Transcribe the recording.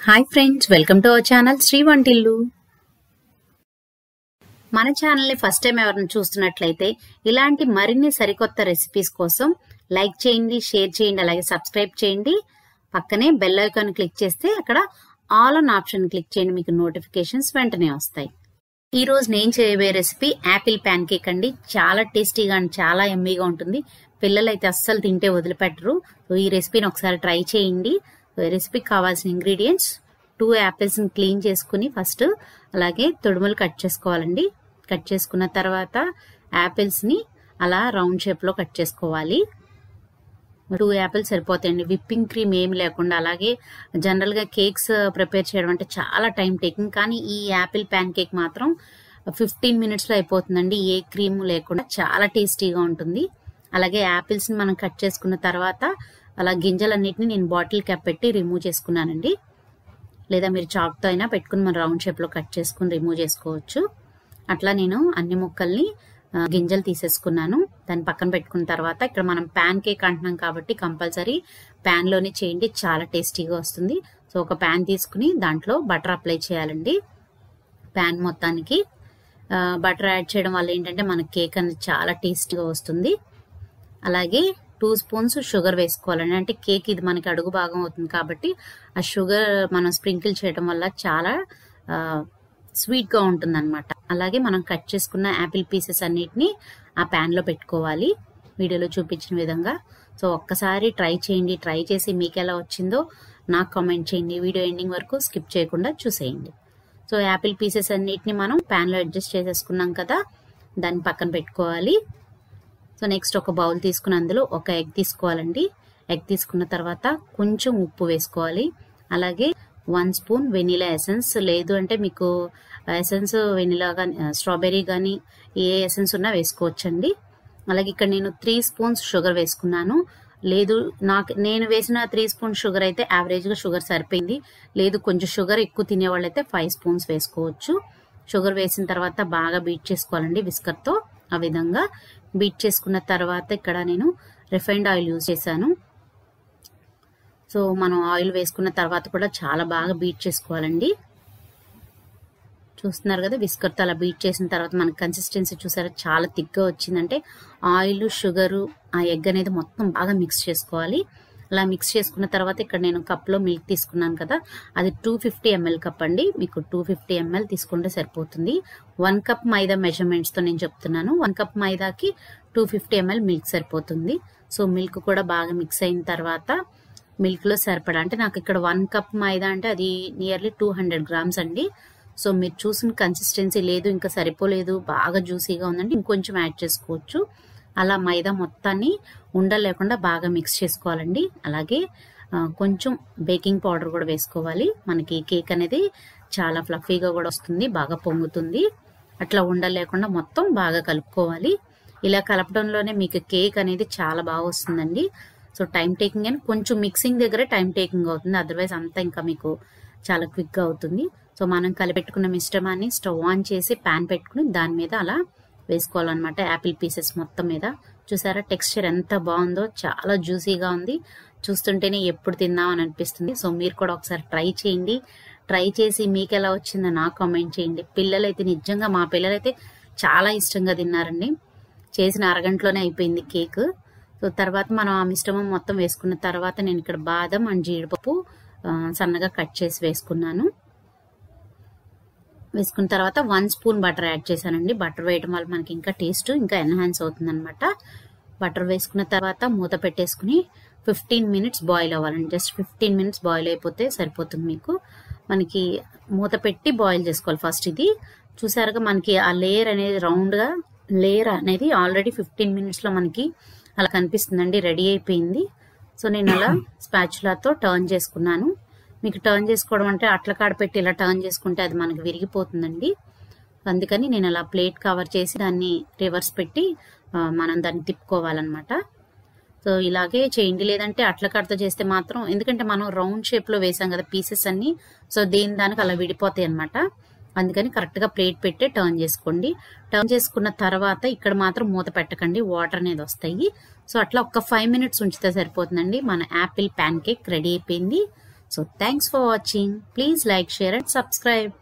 hi friends welcome to our channel Shri Vantillu మన ఛానల్ని first time ఎవరైనా చూస్తున్నట్లయితే ఇలాంటి మరిన్ని సరికొత్త రెసిపీస్ కోసం లైక్ చేయండి షేర్ చేయండి అలాగే సబ్స్క్రైబ్ చేయండి పక్కనే బెల్ ఐకాన్ క్లిక్ చేస్తే అక్కడ ఆల్ అన్ ఆప్షన్ క్లిక్ చేయండి మీకు నోటిఫికేషన్స్ వెంటనే వస్తాయి ఈ రోజు నేను చేయబోయే రెసిపీ యాపిల్ ప్యాన్ కేక్ అండి చాలా టేస్టీగా అండ్ చాలా ఎమ్మీగా ఉంటుంది పిల్లలు అయితే అస్సలు తింటే వదిలిపెట్టరు సో ఈ రెసిపీని ఒకసారి ట్రై చేయండి సో ఈ రెసిపీకి కావాల్సిన ఇంగ్రీడియంట్స్ టూ యాపిల్స్ని క్లీన్ చేసుకుని ఫస్ట్ అలాగే తొడుములు కట్ చేసుకోవాలండి కట్ చేసుకున్న తర్వాత యాపిల్స్ని అలా రౌండ్ షేప్లో కట్ చేసుకోవాలి టూ యాపిల్స్ సరిపోతాయండి విప్పింగ్ క్రీమ్ ఏమి లేకుండా అలాగే జనరల్గా కేక్స్ ప్రిపేర్ చేయడం అంటే చాలా టైం టేకింగ్ కానీ ఈ యాపిల్ ప్యాన్ కేక్ మాత్రం ఫిఫ్టీన్ మినిట్స్లో అయిపోతుందండి ఏ క్రీమ్ లేకుండా చాలా టేస్టీగా ఉంటుంది అలాగే యాపిల్స్ని మనం కట్ చేసుకున్న తర్వాత అలా గింజలన్నిటిని నేను బాటిల్ క్యాప్ పెట్టి రిమూవ్ చేసుకున్నానండి లేదా మీరు చాక్తో అయినా పెట్టుకుని మన రౌండ్ షేప్లో కట్ చేసుకుని రిమూవ్ చేసుకోవచ్చు అట్లా నేను అన్ని ముక్కల్ని గింజలు తీసేసుకున్నాను దాన్ని పక్కన పెట్టుకున్న తర్వాత ఇక్కడ మనం ప్యాన్ కేక్ అంటున్నాం కాబట్టి కంపల్సరీ ప్యాన్లోనే చేయండి చాలా టేస్టీగా వస్తుంది సో ఒక ప్యాన్ తీసుకుని దాంట్లో బటర్ అప్లై చేయాలండి ప్యాన్ మొత్తానికి బటర్ యాడ్ చేయడం వల్ల ఏంటంటే మన కేక్ అనేది చాలా టేస్టీగా వస్తుంది అలాగే టూ స్పూన్స్ షుగర్ వేసుకోవాలండి అంటే కేక్ ఇది మనకి అడుగు భాగం అవుతుంది కాబట్టి ఆ షుగర్ మనం స్ప్రింకిల్ చేయడం వల్ల చాలా స్వీట్గా ఉంటుంది అనమాట అలాగే మనం కట్ చేసుకున్న యాపిల్ పీసెస్ అన్నిటిని ఆ ప్యాన్లో పెట్టుకోవాలి వీడియోలో చూపించిన విధంగా సో ఒక్కసారి ట్రై చేయండి ట్రై చేసి మీకు ఎలా వచ్చిందో నాకు కామెంట్ చేయండి వీడియో ఎండింగ్ వరకు స్కిప్ చేయకుండా చూసేయండి సో యాపిల్ పీసెస్ అన్నిటిని మనం ప్యాన్లో అడ్జస్ట్ చేసేసుకున్నాం కదా దాన్ని పక్కన పెట్టుకోవాలి సో నెక్స్ట్ ఒక బౌల్ తీసుకుని అందులో ఒక ఎగ్ తీసుకోవాలండి ఎగ్ తీసుకున్న తర్వాత కొంచెం ఉప్పు వేసుకోవాలి అలాగే వన్ స్పూన్ వెనిలా ఎసెన్స్ లేదు అంటే మీకు ఎసెన్స్ వెనిలా కానీ స్ట్రాబెర్రీ కానీ ఏ ఎసెన్స్ ఉన్నా వేసుకోవచ్చండి అలాగే ఇక్కడ నేను త్రీ స్పూన్స్ షుగర్ వేసుకున్నాను లేదు నాకు నేను వేసిన త్రీ స్పూన్ షుగర్ అయితే యావరేజ్గా షుగర్ సరిపోయింది లేదు కొంచెం షుగర్ ఎక్కువ తినేవాళ్ళు అయితే ఫైవ్ స్పూన్స్ వేసుకోవచ్చు షుగర్ వేసిన తర్వాత బాగా బీట్ చేసుకోవాలండి విస్కర్తో ఆ విధంగా బీట్ చేసుకున్న తర్వాత ఇక్కడ నేను రిఫైండ్ ఆయిల్ యూజ్ చేశాను సో మనం ఆయిల్ వేసుకున్న తర్వాత కూడా చాలా బాగా బీట్ చేసుకోవాలండి చూస్తున్నారు కదా విస్కర్తో అలా బీట్ చేసిన తర్వాత మనకి కన్సిస్టెన్సీ చూసారా చాలా థిక్గా వచ్చిందంటే ఆయిల్ షుగరు ఆ ఎగ్ అనేది మొత్తం బాగా మిక్స్ చేసుకోవాలి అలా మిక్స్ చేసుకున్న తర్వాత ఇక్కడ నేను కప్లో మిల్క్ తీసుకున్నాను కదా అది టూ ఫిఫ్టీ ఎంఎల్ కప్ అండి మీకు టూ ఫిఫ్టీ ఎంఎల్ తీసుకుంటే సరిపోతుంది వన్ కప్ మైదా మెజర్మెంట్స్తో నేను చెప్తున్నాను వన్ కప్ మైదాకి టూ ఫిఫ్టీ ఎంఎల్ మిల్క్ సరిపోతుంది సో మిల్క్ కూడా బాగా మిక్స్ అయిన తర్వాత మిల్క్లో సరిపడా అంటే నాకు ఇక్కడ వన్ కప్ మైదా అంటే అది నియర్లీ టూ హండ్రెడ్ గ్రామ్స్ అండి సో మీరు చూసిన కన్సిస్టెన్సీ లేదు ఇంకా సరిపోలేదు బాగా జ్యూసీగా ఉందంటే ఇంకొంచెం యాడ్ చేసుకోవచ్చు అలా మైదా మొత్తాన్ని ఉండలేకుండా బాగా మిక్స్ చేసుకోవాలండి అలాగే కొంచెం బేకింగ్ పౌడర్ కూడా వేసుకోవాలి మనకి కేక్ అనేది చాలా ఫ్లఫీగా కూడా వస్తుంది బాగా పొంగుతుంది అట్లా ఉండలేకుండా మొత్తం బాగా కలుపుకోవాలి ఇలా కలపడంలోనే మీకు కేక్ అనేది చాలా బాగా వస్తుందండి సో టైం టేకింగ్ అని కొంచెం మిక్సింగ్ దగ్గరే టైం టేకింగ్ అవుతుంది అదర్వైజ్ అంతా ఇంకా మీకు చాలా క్విక్గా అవుతుంది సో మనం కలిపెట్టుకున్న మిశ్రమాన్ని స్టవ్ ఆన్ చేసి ప్యాన్ పెట్టుకుని దాని మీద అలా వేసుకోవాలన్నమాట యాపిల్ పీసెస్ మొత్తం మీద చూసారా టెక్స్చర్ ఎంత బాగుందో చాలా జ్యూసీగా ఉంది చూస్తుంటేనే ఎప్పుడు తిందామని అనిపిస్తుంది సో మీరు కూడా ఒకసారి ట్రై చేయండి ట్రై చేసి మీకు ఎలా వచ్చిందో నాకు కామెంట్ చేయండి పిల్లలైతే నిజంగా మా పిల్లలైతే చాలా ఇష్టంగా తిన్నారండి చేసిన అరగంటలోనే అయిపోయింది కేక్ సో తర్వాత మనం ఆ మిశ్రమం మొత్తం వేసుకున్న తర్వాత నేను ఇక్కడ బాదం అండ్ జీడిపప్పు సన్నగా కట్ చేసి వేసుకున్నాను వేసుకున్న తర్వాత వన్ స్పూన్ బటర్ యాడ్ చేశానండి బటర్ వేయడం వల్ల మనకి ఇంకా టేస్ట్ ఇంకా ఎన్హాన్స్ అవుతుంది అనమాట బటర్ వేసుకున్న తర్వాత మూత పెట్టేసుకుని ఫిఫ్టీన్ మినిట్స్ బాయిల్ అవ్వాలండి జస్ట్ ఫిఫ్టీన్ మినిట్స్ బాయిల్ అయిపోతే సరిపోతుంది మీకు మనకి మూత పెట్టి బాయిల్ చేసుకోవాలి ఫస్ట్ ఇది చూసారుగా మనకి ఆ లేయర్ అనేది రౌండ్గా లేయర్ అనేది ఆల్రెడీ ఫిఫ్టీన్ మినిట్స్లో మనకి అలా కనిపిస్తుందండి రెడీ అయిపోయింది సో నేను అలా స్పాచులాతో టర్న్ చేసుకున్నాను మీకు టర్న్ చేసుకోవడం అంటే అట్ల కాడ పెట్టి ఇలా టర్న్ చేసుకుంటే అది మనకి విరిగిపోతుందండి అందుకని నేను అలా ప్లేట్ కవర్ చేసి దాన్ని రివర్స్ పెట్టి మనం దాన్ని తిప్పుకోవాలన్నమాట సో ఇలాగే చేయండి లేదంటే అట్ల కడత చేస్తే మాత్రం ఎందుకంటే మనం రౌండ్ షేప్లో వేసాం కదా పీసెస్ అన్ని సో దేని దానికి అలా విడిపోతాయి అనమాట అందుకని కరెక్ట్గా ప్లేట్ పెట్టి టర్న్ చేసుకోండి టర్న్ చేసుకున్న తర్వాత ఇక్కడ మాత్రం మూత పెట్టకండి వాటర్ అనేది వస్తాయి సో అట్లా ఒక ఫైవ్ మినిట్స్ ఉంచితే సరిపోతుందండి మన యాపిల్ ప్యాన్ కేక్ రెడీ అయిపోయింది so thanks for watching please like share and subscribe